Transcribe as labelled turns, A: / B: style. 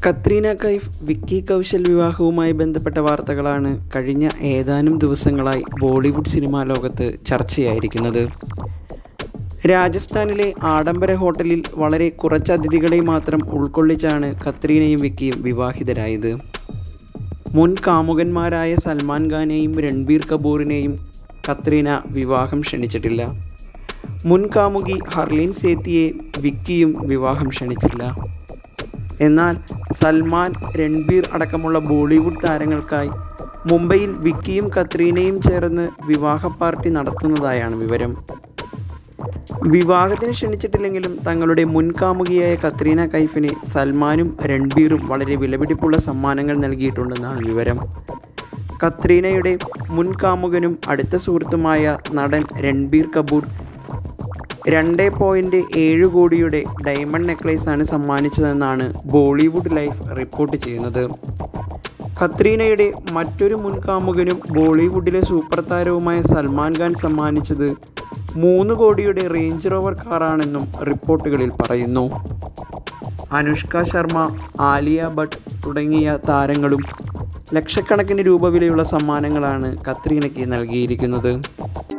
A: കത്രീന കൈഫ് വിക്കി കൗശൽ വിവാഹവുമായി ബന്ധപ്പെട്ട വാർത്തകളാണ് കഴിഞ്ഞ ഏതാനും ദിവസങ്ങളായി ബോളിവുഡ് സിനിമാ ലോകത്ത് ചർച്ചയായിരിക്കുന്നത് രാജസ്ഥാനിലെ ആഡംബര ഹോട്ടലിൽ വളരെ കുറച്ച് അതിഥികളെ മാത്രം ഉൾക്കൊള്ളിച്ചാണ് കത്രീനയും വിക്കിയും വിവാഹിതരായത് മുൻ കാമുകന്മാരായ സൽമാൻ ഖാനെയും രൺബീർ കപൂറിനെയും കത്രീന വിവാഹം ക്ഷണിച്ചിട്ടില്ല മുൻ കാമുകി ഹർലീൻ സേത്തിയെ വിക്കിയും വിവാഹം ക്ഷണിച്ചില്ല എന്നാൽ സൽമാൻ രൺബീർ അടക്കമുള്ള ബോളിവുഡ് താരങ്ങൾക്കായി മുംബൈയിൽ വിക്കിയും കത്രീനയും ചേർന്ന് വിവാഹ പാർട്ടി നടത്തുന്നതായാണ് വിവരം വിവാഹത്തിന് ക്ഷണിച്ചിട്ടില്ലെങ്കിലും തങ്ങളുടെ മുൻകാമുകിയായ കത്രീന കൈഫിന് സൽമാനും രൺബീറും വളരെ വിലപിടിപ്പുള്ള സമ്മാനങ്ങൾ നൽകിയിട്ടുണ്ടെന്നാണ് വിവരം കത്രീനയുടെ മുൻകാമുകനും അടുത്ത സുഹൃത്തുമായ നടൻ രൺബീർ കപൂർ രണ്ട് പോയിൻറ്റ് ഏഴ് കോടിയുടെ ഡയമണ്ട് നെക്ലേസാണ് സമ്മാനിച്ചതെന്നാണ് ബോളിവുഡ് ലൈഫ് റിപ്പോർട്ട് ചെയ്യുന്നത് കത്രീനയുടെ മറ്റൊരു മുൻകാമുകനും ബോളിവുഡിലെ സൂപ്പർ താരവുമായ സൽമാൻ ഖാൻ സമ്മാനിച്ചത് മൂന്ന് കോടിയുടെ റേഞ്ച് റോവർ കാറാണെന്നും റിപ്പോർട്ടുകളിൽ പറയുന്നു അനുഷ്ക ശർമ്മ ആലിയ ഭട്ട് തുടങ്ങിയ താരങ്ങളും ലക്ഷക്കണക്കിന് രൂപ വിലയുള്ള സമ്മാനങ്ങളാണ് കത്രീനയ്ക്ക് നൽകിയിരിക്കുന്നത്